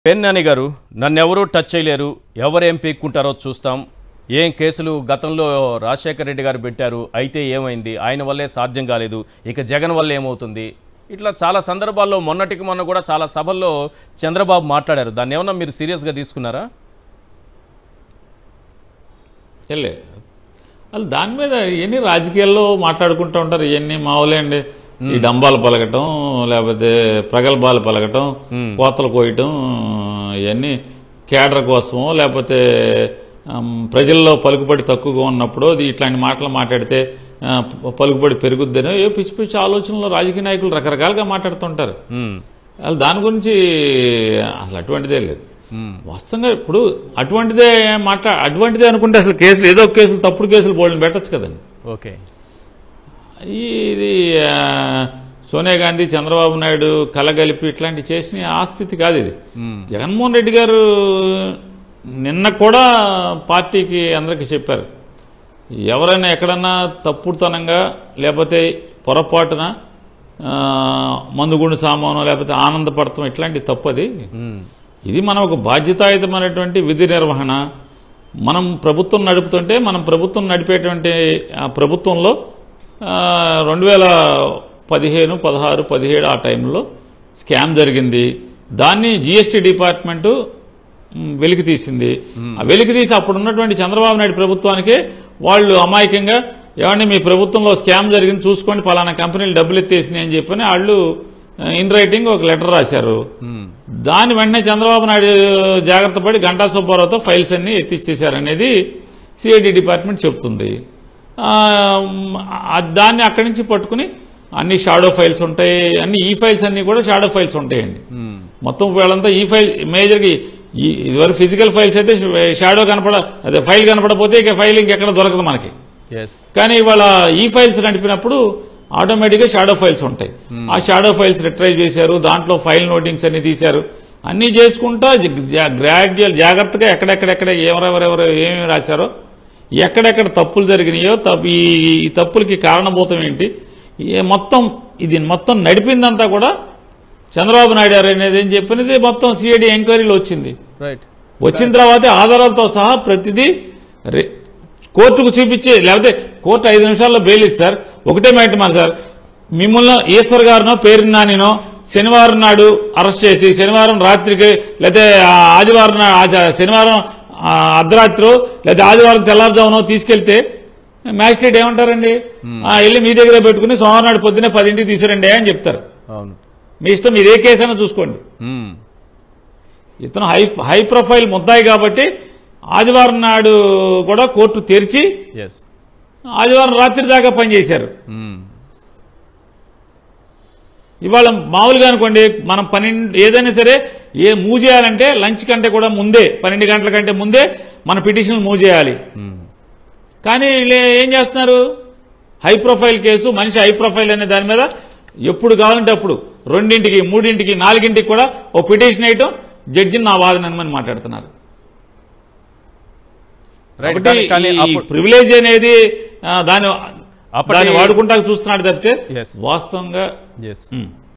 పెన్నాని గారు నన్నెవరూ టచ్ చేయలేరు ఎవరేం పీక్కుంటారో చూస్తాం ఏం కేసులు గతంలో రాజశేఖర రెడ్డి గారు పెట్టారు అయితే ఏమైంది ఆయన వల్లే సాధ్యం కాలేదు ఇక జగన్ వల్ల ఏమవుతుంది ఇట్లా చాలా సందర్భాల్లో మొన్నటికి మొన్న కూడా చాలా సభల్లో చంద్రబాబు మాట్లాడారు దాన్ని ఏమన్నా మీరు సీరియస్గా తీసుకున్నారా వెళ్ళే వాళ్ళు దాని మీద ఇవన్నీ రాజకీయాల్లో మాట్లాడుకుంటూ ఉంటారు ఇవన్నీ మామూలే అండి ఈ డంబాలు పలకటం లేకపోతే ప్రగల్భాలు పలకటం కోతలు కోయటం ఇవన్నీ కేడర్ కోసమో లేకపోతే ఆమ్, ప్రజల్లో పలుకుబడి తక్కువగా ఉన్నప్పుడు అది ఇట్లాంటి మాటలు మాట్లాడితే ఆ, ప- పలుకుబడి పెరుగుద్దనో ఏ పిచ్చి పిచ్చి ఆలోచనలు రాజకీయ నాయకులు రకరకాలుగా మాట్లాడుతుంటారు మ్మ్. వాళ్ళు దాని గురించి అసలు అటువంటిదే లేదు మ్మ్. వాస్తవంగా ఇప్పుడు అటువంటిదే మాట్లా అటువంటిదే అనుకుంటే అసలు కేసులు ఏదో ఒక కేసులు తప్పుడు కేసులు బోల్డ్ని పెట్టచ్చు కదండి ఓకే ఇది ఆ, సోనియా గాంధీ చంద్రబాబు నాయుడు కలగలిపి ఇట్లాంటి చేసిన ఆ స్థితి కాదు ఇది మ్మ్. జగన్మోహన్ రెడ్డి గారు నిన్న కూడా పార్టీకి అందరికీ చెప్పారు ఎవరైనా ఎక్కడన్నా తప్పుడుతనంగా లేకపోతే పొరపాటున ఆ, మందుగుండు సామాను లేకపోతే ఆనందపడతాం ఇట్లాంటి తప్పది మ్మ్. ఇది మన ఒక బాధ్యతాయుతమైనటువంటి విధి నిర్వహణ మనం ప్రభుత్వం నడుపుతుంటే మనం ప్రభుత్వం నడిపేటువంటి ఆ ప్రభుత్వంలో రెండు వేల పదిహేను పదహారు పదిహేడు ఆ టైంలో స్కామ్ జరిగింది దాన్ని జిఎస్టీ డిపార్ట్మెంటు మ్, వెలికి తీసింది ఆ వెలికి తీసి అప్పుడు ఉన్నటువంటి చంద్రబాబు నాయుడు ప్రభుత్వానికే వాళ్ళు అమాయకంగా ఏమండి మీ ప్రభుత్వంలో స్కామ్ జరిగింది చూసుకోండి పలానా కంపెనీలు డబ్బులు ఎత్తేసినాయి అని చెప్పని వాళ్ళు ఇన్ రైటింగ్ ఒక లెటర్ రాశారు మ్మ్. దాని వెంటనే చంద్రబాబు నాయుడు జాగ్రత్త పడి గంటా సుబ్బారావుతో ఫైల్స్ అన్ని ఎత్తిచ్చేశారనేది సిఐడి డిపార్ట్మెంట్ చెప్తుంది ఆ, ఆ, దాన్ని అక్కడి నుంచి పట్టుకుని అన్ని షాడో ఫైల్స్ ఉంటాయి అన్ని ఈ ఫైల్స్ అన్ని కూడా షాడో ఫైల్స్ ఉంటాయండి మ్మ్. మొత్తం వీళ్ళంతా ఈ ఫైల్ మేజర్గా ఈ ఇదివరకు ఫిజికల్ ఫైల్స్ అయితే షాడో కనపడ అదే ఫైల్ కనపడపోతే ఇక ఫైల్ ఇంకెక్కడ దొరకదు మనకి ఎస్ కానీ ఇవాళ ఈ ఫైల్స్ నడిపినప్పుడు ఆటోమేటిక్గా షాడో ఫైల్స్ ఉంటాయి ఆ షాడో ఫైల్స్ రిట్రైవ్ చేశారు దాంట్లో ఫైల్ నోటింగ్స్ అన్ని తీశారు అన్ని చేసుకుంటా గ్రాడ్యువల్ జాగ్రత్తగా ఎక్కడెక్కడెక్కడ ఎవరెవరెవరు ఏమేమి రాశారో ఎక్కడెక్కడ తప్పులు జరిగినాయో తప్పు ఈ ఈ తప్పులకి కారణభూతం ఏంటి ఏ మొత్తం ఇది మొత్తం నడిపిందంతా కూడా చంద్రబాబు నాయుడు గారు అనేది ఏం చెప్పినది మొత్తం సిఐడి ఎంక్వైరీలో వచ్చింది రైట్ వచ్చిన తర్వాత ఆధారాలతో సహా ప్రతిదీ రే- కోర్టుకు చూపించి లేకపోతే కోర్టు ఐదు నిమిషాల్లో బెయిల్ ఇస్తారు ఒకటే మాట మన సార్ మిమ్మల్ని ఈశ్వర్ గారినో పేరు నానినో శనివారం నాడు అరెస్ట్ చేసి శనివారం రాత్రికి లేకపోతే ఆ ఆదివారం నా- ఆ శనివారం ఆ అర్ధరాత్రి లేదా ఆదివారం తెల్లారుజామునో తీసుకెళ్తే మ్యాజిస్ట్రేట్ ఏమంటారండి ఆ, వెళ్ళి మీ దగ్గర పెట్టుకుని సోమవారం నాడు పొద్దున్నే పదింటికి తీసుకురండి అని చెప్తారు అవును మీ ఇష్టం మీరు ఏ కేసు అయినా చూసుకోండి మ్మ్. ఇతను హై హై ప్రొఫైల్ ముద్దాయి కాబట్టి ఆదివారం నాడు కూడా కోర్టు తెరిచి ఎస్ ఆదివారం రాత్రి దాకా పనిచేశారు మ్మ్. ఇవాళ మామూలుగా అనుకోండి మనం పన్నెండు ఏదైనా సరే ఏ మూవ్ చేయాలంటే లంచ్ కంటే కూడా ముందే పన్నెండు గంటల కంటే ముందే మన పిటిషన్ మూవ్ చేయాలి మ్మ్. కానీ వీళ్ళు ఏం చేస్తున్నారు హై ప్రొఫైల్ కేసు మనిషి హై ప్రొఫైల్ అనే దాని మీద ఎప్పుడు కావాలంటే అప్పుడు రెండింటికి మూడింటికి నాలుగింటికి కూడా ఓ పిటిషన్ వేయటం జడ్జిని నా వాదన అనమని మాట్లాడుతున్నారు రైట్ కాబట్టి కానీ- కానీ ఈ అప్పుడు ప్రివిలేజ్ అనేది ఆ, దాని అప్పటి- దాన్ని వాడుకుంటా చూస్తున్నాడు తప్పితే Yes. వాస్తవంగా ఎస్ ఉమ్.